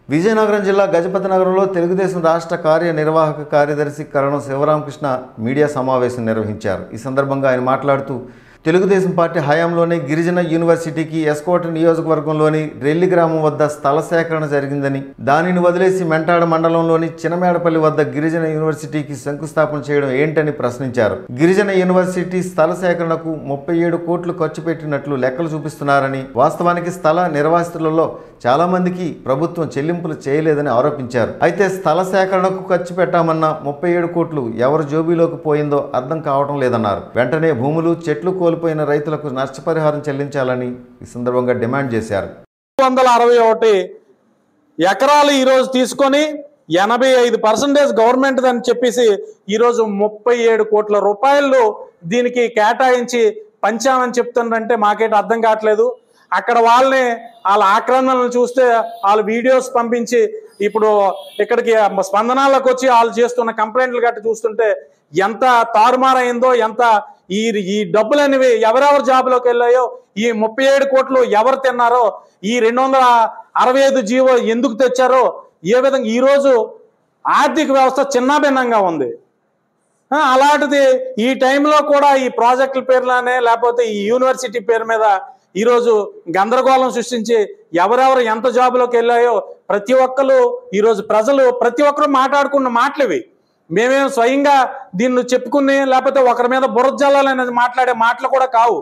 విజయనగరం జిల్లా గజపతి నగరంలో తెలుగుదేశం రాష్ట్ర కార్యనిర్వాహక కార్యదర్శి కరణం శివరామకృష్ణ మీడియా సమావేశం నిర్వహించారు ఈ సందర్భంగా ఆయన మాట్లాడుతూ తెలుగుదేశం పార్టీ హయాంలోనే గిరిజన యూనివర్సిటీకి ఎస్కోట నియోజకవర్గంలోని రెల్లి గ్రామం వద్ద స్థల సేకరణ జరిగిందని దానిని వదిలేసి మెంటాడ మండలంలోని చినమేడపల్లి వద్ద గిరిజన యూనివర్సిటీకి శంకుస్థాపన చేయడం ఏంటని ప్రశ్నించారు గిరిజన యూనివర్సిటీ స్థల సేకరణకు ముప్పై ఏడు కోట్లు ఖర్చు పెట్టినట్లు లెక్కలు చూపిస్తున్నారని వాస్తవానికి స్థల నిర్వాసితులలో చాలా మందికి ప్రభుత్వం చెల్లింపులు చేయలేదని ఆరోపించారు అయితే స్థల సేకరణకు ఖర్చు పెట్టామన్న ముప్పై ఏడు కోట్లు ఎవరు జోబీలోకి పోయిందో అర్థం కావడం లేదన్నారు వెంటనే భూములు చెట్లు కోల్పోయిన రైతులకు నష్టపరిహారం చెల్లించాలని ఈ సందర్భంగా డిమాండ్ చేశారు వందల అరవై ఒకటి ఎకరాలు ఈరోజు తీసుకొని ఎనభై ఐదు పర్సెంటేజ్ గవర్నమెంట్ అని చెప్పేసి ఈరోజు ముప్పై ఏడు కోట్ల రూపాయలు దీనికి కేటాయించి పంచామని చెప్తుందంటే మాకేట అర్థం కావట్లేదు అక్కడ వాళ్ళని వాళ్ళ ఆక్రమణలను చూస్తే వాళ్ళ వీడియోస్ పంపించి ఇప్పుడు ఇక్కడికి స్పందనాలకు వచ్చి వాళ్ళు చేస్తున్న కంప్లైంట్లు గట్ట చూస్తుంటే ఎంత తారుమారైందో ఎంత ఈ ఈ డబ్బులు అనేవి ఎవరెవరు జాబులోకి వెళ్ళాయో ఈ ముప్పై ఏడు కోట్లు ఎవరు తిన్నారో ఈ రెండు వందల అరవై ఐదు జీవో ఎందుకు తెచ్చారో ఏ విధంగా ఈరోజు ఆర్థిక వ్యవస్థ చిన్నాభిన్నంగా ఉంది ఆ, అలాంటిది ఈ టైంలో కూడా ఈ ప్రాజెక్టుల పేర్లనే లేకపోతే ఈ యూనివర్సిటీ పేరు మీద ఈరోజు గందరగోళం సృష్టించి ఎవరెవరు ఎంత జాబులోకి వెళ్ళాయో ప్రతి ఒక్కరు ఈరోజు ప్రజలు ప్రతి ఒక్కరు మాట్లాడుకున్న మాటలు ఇవి మేమేం స్వయంగా దీన్ని చెప్పుకుని లేకపోతే ఒకరి మీద బురద జల్లాలనేది మాట్లాడే మాటలు కూడా కావు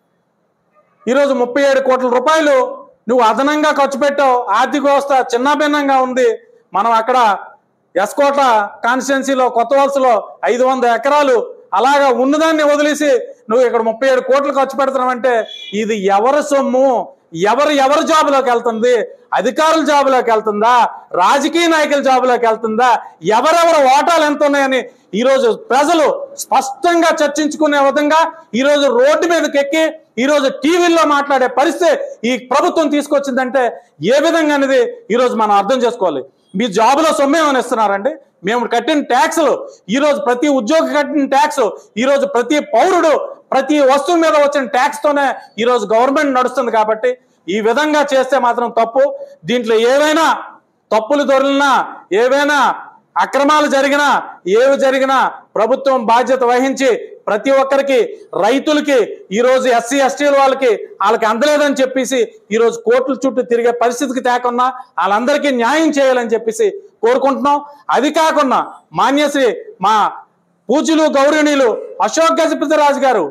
ఈరోజు ముప్పై ఏడు కోట్ల రూపాయలు నువ్వు అదనంగా ఖర్చు పెట్టావు ఆర్థిక వ్యవస్థ చిన్నాభిన్నంగా ఉంది మనం అక్కడ ఎస్కోట కాన్స్టిట్యున్సీలో కొత్త వలసలో ఐదు వంద ఎకరాలు అలాగా ఉన్నదాన్ని వదిలేసి నువ్వు ఇక్కడ ముప్పై ఏడు కోట్లు ఖర్చు పెడుతున్నావంటే ఇది ఎవరి సొమ్ము ఎవరు ఎవరి జాబులోకి వెళ్తుంది అధికారుల జాబులోకి వెళ్తుందా రాజకీయ నాయకుల జాబులోకి వెళ్తుందా ఎవరెవరు ఓటాలు ఎంత ఉన్నాయని ఈరోజు ప్రజలు స్పష్టంగా చర్చించుకునే విధంగా ఈరోజు రోడ్డు మీదకి ఎక్కి ఈరోజు టీవీల్లో మాట్లాడే పరిస్థితి ఈ ప్రభుత్వం తీసుకొచ్చిందంటే ఏ విధంగా అనేది ఈరోజు మనం అర్థం చేసుకోవాలి మీ జాబులో సొమ్ము ఏమైనా ఇస్తున్నారండి మేము కట్టిన ట్యాక్సులు ఈరోజు ప్రతి ఉద్యోగి కట్టిన ట్యాక్స్ ఈరోజు ప్రతి పౌరుడు ప్రతి వస్తువు మీద వచ్చిన ట్యాక్స్ తోనే ఈరోజు గవర్నమెంట్ నడుస్తుంది కాబట్టి ఈ విధంగా చేస్తే మాత్రం తప్పు దీంట్లో ఏవైనా తప్పులు దొరికినా ఏవైనా అక్రమాలు జరిగినా ఏవి జరిగినా ప్రభుత్వం బాధ్యత వహించి ప్రతి ఒక్కరికి రైతులకి ఈరోజు ఎస్సీ ఎస్టీల వాళ్ళకి వాళ్ళకి అందలేదని చెప్పేసి ఈరోజు కోర్టుల చుట్టూ తిరిగే పరిస్థితికి తేకుండా వాళ్ళందరికీ న్యాయం చేయాలని చెప్పేసి కోరుకుంటున్నాం అది కాకుండా మాన్యశ్రీ మా పూజలు గౌరవనీయులు అశోక్ గజపతి రాజు గారు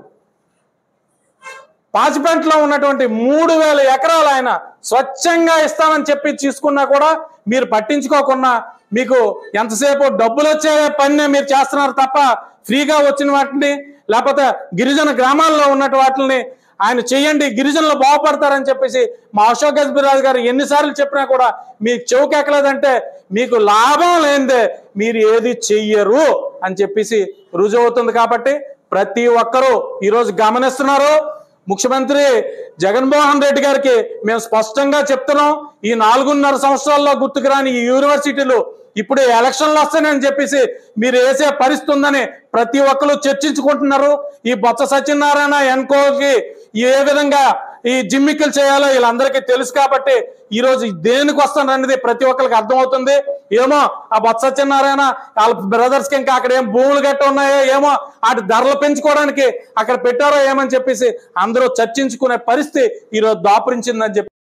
పాచిపెంటలో ఉన్నటువంటి మూడు వేల ఎకరాలు ఆయన స్వచ్ఛంగా ఇస్తామని చెప్పి తీసుకున్నా కూడా మీరు పట్టించుకోకుండా మీకు ఎంతసేపు డబ్బులు వచ్చే పని మీరు చేస్తున్నారు తప్ప ఫ్రీగా వచ్చిన వాటిని లేకపోతే గిరిజన గ్రామాల్లో ఉన్నటు వాటిని ఆయన చెయ్యండి గిరిజనులు బాగుపడతారని చెప్పేసి మా అశోక్ గజబిరాజు గారు ఎన్నిసార్లు చెప్పినా కూడా మీకు చెవుకి ఎక్కలేదంటే మీకు లాభం లేనిదే మీరు ఏది చెయ్యరు అని చెప్పేసి రుజువు అవుతుంది కాబట్టి ప్రతి ఒక్కరూ ఈరోజు గమనిస్తున్నారు ముఖ్యమంత్రి జగన్మోహన్ రెడ్డి గారికి మేము స్పష్టంగా చెప్తున్నాం ఈ నాలుగున్నర సంవత్సరాల్లో గుర్తుకు రాని ఈ యూనివర్సిటీలు ఇప్పుడు ఎలక్షన్లు వస్తాయని చెప్పేసి మీరు వేసే పరిస్థితి ఉందని ప్రతి ఒక్కరు చర్చించుకుంటున్నారు ఈ బొత్స సత్యనారాయణ ఎన్కోకి ఏ విధంగా ఈ జిమ్మిక్కులు చేయాలో వీళ్ళందరికీ తెలుసు కాబట్టి ఈ రోజు దేనికి వస్తాననేది ప్రతి ఒక్కరికి అర్థమవుతుంది ఏమో ఆ బొత్స సత్యనారాయణ వాళ్ళ బ్రదర్స్ కి ఇంకా అక్కడ ఏం భూములు గట్ట ఉన్నాయో ఏమో వాటి ధరలు పెంచుకోవడానికి అక్కడ పెట్టారో ఏమని చెప్పేసి అందరూ చర్చించుకునే పరిస్థితి ఈ రోజు దాపురించిందని చెప్పి